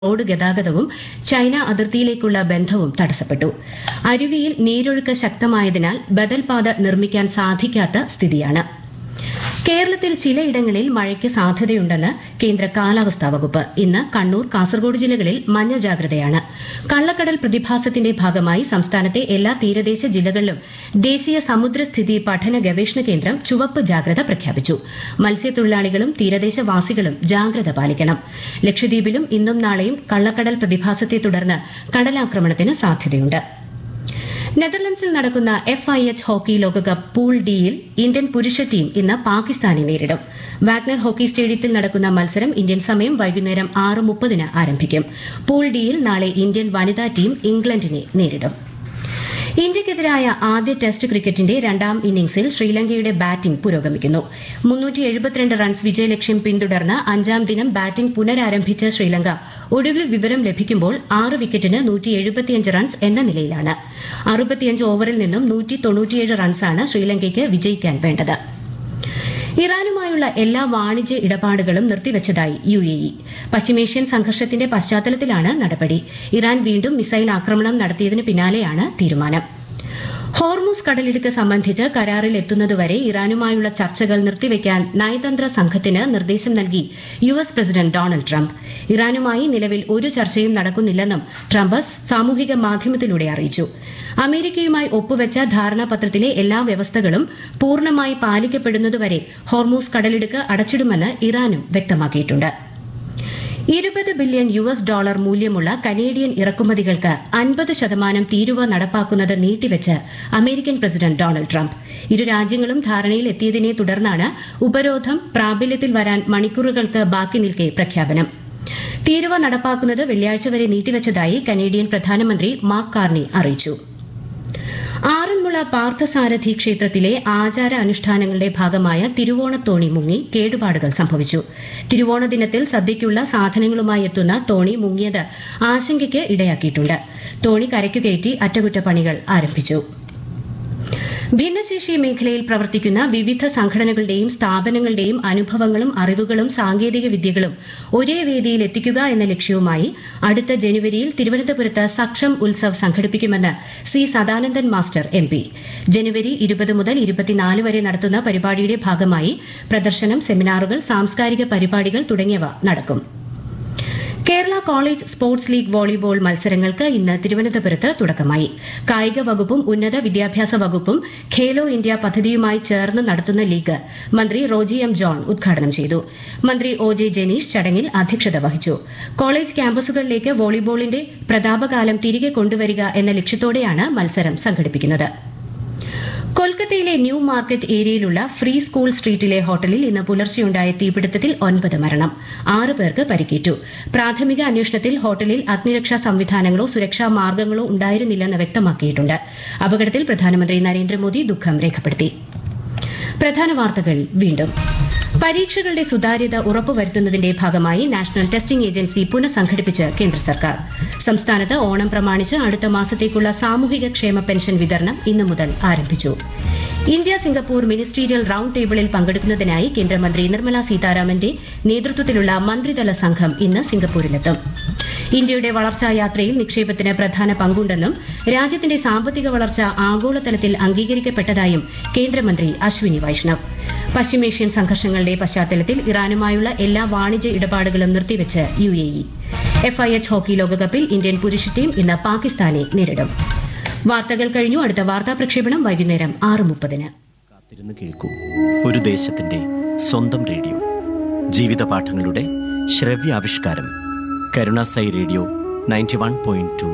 road ഗതാഗതവും China അതിർത്തിയിലേക്കുള്ള ബന്ധവും തടസ്സപ്പെട്ടു അരുവിയിൽ നീരൊഴുക്ക് ശക്തമായതിനാൽ ബദൽ പാത നിർമ്മിക്കാൻ സാധിക്കാത്ത സ്ഥിതിയാണ് കേരളത്തിൽ ചിലയിടങ്ങളിൽ മഴയ്ക്ക് സാധ്യതയുണ്ടെന്ന് കേന്ദ്ര കാലാവസ്ഥാ വകുപ്പ് ഇന്ന് കണ്ണൂർ കാസർഗോഡ് ജില്ലകളിൽ മഞ്ഞ ജാഗ്രതയാണ് കള്ളക്കടൽ പ്രതിഭാസത്തിന്റെ ഭാഗമായി സംസ്ഥാനത്തെ എല്ലാ തീരദേശ ജില്ലകളിലും ദേശീയ സമുദ്രസ്ഥിതി പഠന ഗവേഷണ കേന്ദ്രം ചുവപ്പ് ജാഗ്രത പ്രഖ്യാപിച്ചു മത്സ്യത്തൊഴിലാളികളും തീരദേശവാസികളും ജാഗ്രത പാലിക്കണം ലക്ഷദ്വീപിലും ഇന്നും നാളെയും കള്ളക്കടൽ പ്രതിഭാസത്തെ തുടർന്ന് കടലാക്രമണത്തിന് സാധ്യതയുണ്ട് നെതർലൻഡ്സിൽ നടക്കുന്ന എഫ് ഐ എച്ച് ഹോക്കി ലോകകപ്പ് പൂൾ ഡിയിൽ ഇന്ത്യൻ പുരുഷ ടീം ഇന്ന് പാകിസ്ഥാനെ നേരിടും വാഗ്നർ ഹോക്കി സ്റ്റേഡിയത്തിൽ നടക്കുന്ന മത്സരം ഇന്ത്യൻ സമയം വൈകുന്നേരം ആറ് മുപ്പതിന് ആരംഭിക്കും പൂൾ ഡിയിൽ നാളെ ഇന്ത്യൻ വനിതാ ടീം ഇംഗ്ലണ്ടിനെ നേരിടും ഇന്ത്യയ്ക്കെതിരായ ആദ്യ ടെസ്റ്റ് ക്രിക്കറ്റിന്റെ രണ്ടാം ഇന്നിംഗ്സിൽ ശ്രീലങ്കയുടെ ബാറ്റിംഗ് പുരോഗമിക്കുന്നു റൺസ് വിജയലക്ഷ്യം പിന്തുടർന്ന് അഞ്ചാം ദിനം ബാറ്റിംഗ് പുനരാരംഭിച്ച ശ്രീലങ്ക ഒടുവിൽ വിവരം ലഭിക്കുമ്പോൾ ആറ് വിക്കറ്റിന് റൺസ് എന്ന നിലയിലാണ് അറുപത്തിയഞ്ച് ഓവറിൽ നിന്നും റൺസാണ് ശ്രീലങ്കയ്ക്ക് വിജയിക്കാൻ വേണ്ടത് ഇറാനുമായുള്ള എല്ലാ വാണിജ്യ ഇടപാടുകളും നിർത്തിവച്ചതായി യു എ ഇ പശ്ചിമേഷ്യൻ സംഘർഷത്തിന്റെ പശ്ചാത്തലത്തിലാണ് നടപടി ഇറാൻ വീണ്ടും മിസൈൽ ആക്രമണം നടത്തിയതിന് പിന്നാലെയാണ് തീരുമാനം ഹോർമുസ് കടലിടുക്ക് സംബന്ധിച്ച് കരാറിൽ എത്തുന്നതുവരെ ഇറാനുമായുള്ള ചർച്ചകൾ നിർത്തിവെക്കാൻ നയതന്ത്ര സംഘത്തിന് നിർദ്ദേശം നൽകി U S president Donald Trump ഇറാനുമായി നിലവിൽ ഒരു ചർച്ചയും നടക്കുന്നില്ലെന്നും ട്രംപ് സാമൂഹിക മാധ്യമത്തിലൂടെ അറിയിച്ചു അമേരിക്കയുമായി ഒപ്പുവെച്ച ധാരണാപത്രത്തിലെ എല്ലാ വ്യവസ്ഥകളും പൂർണ്ണമായി പാലിക്കപ്പെടുന്നതുവരെ ഹോർമൂസ് കടലിടുക്ക് അടച്ചിടുമെന്ന് ഇറാനും വ്യക്തമാക്കിയിട്ടുണ്ട് ഇരുപത് ബില്യൺ യു എസ് ഡോളർ മൂല്യമുള്ള കനേഡിയൻ ഇറക്കുമതികൾക്ക് അൻപത് ശതമാനം തീരുവ നടപ്പാക്കുന്നത് നീട്ടിവെച്ച് അമേരിക്കൻ പ്രസിഡന്റ് ഡൊണാൾഡ് ട്രംപ് ഇരു രാജ്യങ്ങളും ധാരണയിൽ എത്തിയതിനെ തുടർന്നാണ് ഉപരോധം പ്രാബല്യത്തിൽ വരാൻ മണിക്കൂറുകൾക്ക് ബാക്കി നിൽക്കെ പ്രഖ്യാപനം തീരുവ നടപ്പാക്കുന്നത് വെള്ളിയാഴ്ച വരെ നീട്ടിവച്ചതായി കനേഡിയൻ പ്രധാനമന്ത്രി മാർക്ക് കാർണി അറിയിച്ചു ആറന്മുള പാർത്ഥസാരഥി ക്ഷേത്രത്തിലെ ആചാര അനുഷ്ഠാനങ്ങളുടെ ഭാഗമായ തിരുവോണത്തോണി മുങ്ങി കേടുപാടുകൾ സംഭവിച്ചു തിരുവോണ ദിനത്തിൽ സദ്യയ്ക്കുള്ള സാധനങ്ങളുമായി എത്തുന്ന തോണി മുങ്ങിയത് ആശങ്കയ്ക്ക് ഇടയാക്കിയിട്ടുണ്ട് തോണി കരയ്ക്കു കയറ്റി അറ്റകുറ്റപ്പണികൾ ആരംഭിച്ചു ഭിന്നശേഷി മേഖലയിൽ പ്രവർത്തിക്കുന്ന വിവിധ സംഘടനകളുടെയും സ്ഥാപനങ്ങളുടെയും അനുഭവങ്ങളും അറിവുകളും സാങ്കേതിക വിദ്യകളും ഒരേ വേദിയിൽ എത്തിക്കുക എന്ന ലക്ഷ്യവുമായി അടുത്ത ജനുവരിയിൽ തിരുവനന്തപുരത്ത് സക്ഷം ഉത്സവ് സംഘടിപ്പിക്കുമെന്ന് C Sadanandan master M P ജനുവരി ഇരുപത് മുതൽ ഇരുപത്തിനാല് വരെ നടത്തുന്ന പരിപാടിയുടെ ഭാഗമായി പ്രദർശനം സെമിനാറുകൾ സാംസ്കാരിക പരിപാടികൾ തുടങ്ങിയവ നടക്കും Kerala college sports league volleyball മത്സരങ്ങൾക്ക് ഇന്ന് തിരുവനന്തപുരത്ത് തുടക്കമായി കായിക വകുപ്പും ഉന്നത വിദ്യാഭ്യാസ വകുപ്പും ഖേലോ ഇന്ത്യ പദ്ധതിയുമായി ചേർന്ന് നടത്തുന്ന ലീഗ് മന്ത്രി റോജി എം ജോൺ ഉദ്ഘാടനം ചെയ്തു മന്ത്രി ഒ ജെ ജനീഷ് ചടങ്ങിൽ അധ്യക്ഷത വഹിച്ചു കോളേജ് ക്യാമ്പസുകളിലേക്ക് വോളിബോളിന്റെ പ്രതാപകാലം തിരികെ കൊണ്ടുവരിക എന്ന ലക്ഷ്യത്തോടെയാണ് മത്സരം സംഘടിപ്പിക്കുന്നത് കൊൽക്കത്തയിലെ ന്യൂ മാർക്കറ്റ് ഏരിയയിലുള്ള ഫ്രീ സ്കൂൾ സ്ട്രീറ്റിലെ ഹോട്ടലിൽ ഇന്ന് പുലർച്ചെയുണ്ടായ തീപിടുത്തത്തിൽ ഒൻപത് മരണം ആറ് പേർക്ക് പരിക്കേറ്റു പ്രാഥമിക അന്വേഷണത്തിൽ ഹോട്ടലിൽ അഗ്നിരക്ഷാ സംവിധാനങ്ങളോ സുരക്ഷാ മാർഗ്ഗങ്ങളോ ഉണ്ടായിരുന്നില്ലെന്ന് വ്യക്തമാക്കിയിട്ടുണ്ട് അപകടത്തിൽ പ്രധാനമന്ത്രി നരേന്ദ്രമോദി ദുഃഖം രേഖപ്പെടുത്തി പ്രധാന വാർത്തകൾ വീണ്ടും പരീക്ഷകളുടെ സുതാര്യത ഉറപ്പുവരുത്തുന്നതിന്റെ ഭാഗമായി നാഷണൽ ടെസ്റ്റിംഗ് ഏജൻസി പുനഃസംഘടിപ്പിച്ച് കേന്ദ്ര സർക്കാർ സംസ്ഥാനത്ത് ഓണം പ്രമാണിച്ച് അടുത്ത മാസത്തേക്കുള്ള സാമൂഹിക ക്ഷേമ പെൻഷൻ വിതരണം ഇന്നു മുതൽ ആരംഭിച്ചു ഇന്ത്യ സിംഗപ്പൂർ മിനിസ്റ്റീരിയൽ റൌണ്ട് ടേബിളിൽ പങ്കെടുക്കുന്നതിനായി കേന്ദ്രമന്ത്രി നിർമ്മല സീതാരാമന്റെ നേതൃത്വത്തിലുള്ള മന്ത്രിതല സംഘം ഇന്ന് സിംഗപ്പൂരിലെത്തും ഇന്ത്യയുടെ വളർച്ചാ യാത്രയിൽ നിക്ഷേപത്തിന് പ്രധാന പങ്കുണ്ടെന്നും രാജ്യത്തിന്റെ സാമ്പത്തിക വളർച്ച ആഗോളതലത്തിൽ അംഗീകരിക്കപ്പെട്ടതായും കേന്ദ്രമന്ത്രി അശ്വിനി വൈഷ്ണവ് പശ്ചിമേഷ്യൻ സംഘർഷങ്ങളുടെ പശ്ചാത്തലത്തിൽ ഇറാനുമായുള്ള എല്ലാ വാണിജ്യ ഇടപാടുകളും നിർത്തിവെച്ച് U A E FIH hockey ലോകകപ്പിൽ ഇന്ത്യൻ പുരുഷ ടീം ഇന്ന് പാകിസ്ഥാനെ നേരിടും വാർത്തകൾ കഴിഞ്ഞു അടുത്ത വാർത്താ പ്രക്ഷേപണം വൈകുന്നേരം ആറ് മുപ്പതിന് കാത്തിരുന്ന് കേൾക്കൂ ഒരു ദേശത്തിന്റെ സ്വന്തം റേഡിയോ ജീവിത പാഠങ്ങളുടെ ശ്രവ്യാവിഷ്കാരം Karunasai radio ninety one point to